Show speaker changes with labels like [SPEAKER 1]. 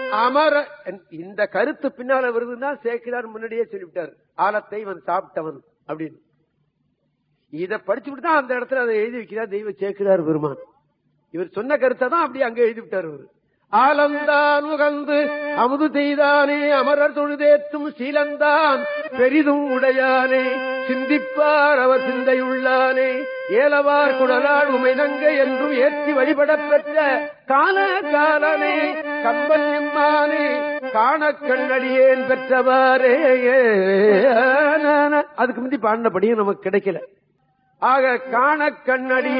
[SPEAKER 1] அமர இந்த கருத்து பின்னால வருதுன்னா சேக்கிரார் முன்னாடியே சொல்லிவிட்டார் ஆலத்தை இவன் சாப்பிட்டவன் அப்படின்னு இத படிச்சுட்டு தான் அந்த இடத்துல அதை எழுதி வைக்கிறார் தெய்வ சேக்கிரார் பெருமான் இவர் சொன்ன கருத்தை தான் அப்படி அங்க எழுதி விட்டார் அவரு ஆலந்தான் உகந்து அமுது செய்தானே அமரர் தொழுதேற்றும் சீலந்தான் பெரிதும் உடையானே சிந்திப்பார் அவர் சிந்தையுள்ளானே ஏலவார் குடலால் உமைநங்க என்றும் ஏற்றி வழிபடப் பெற்ற கால காலனே கம்பன் எம்மானே காண கண்ணடியேன் பெற்றவாறே அதுக்கு முந்தி பாடினபடியும் நமக்கு கிடைக்கல ஆக காண கண்ணடியே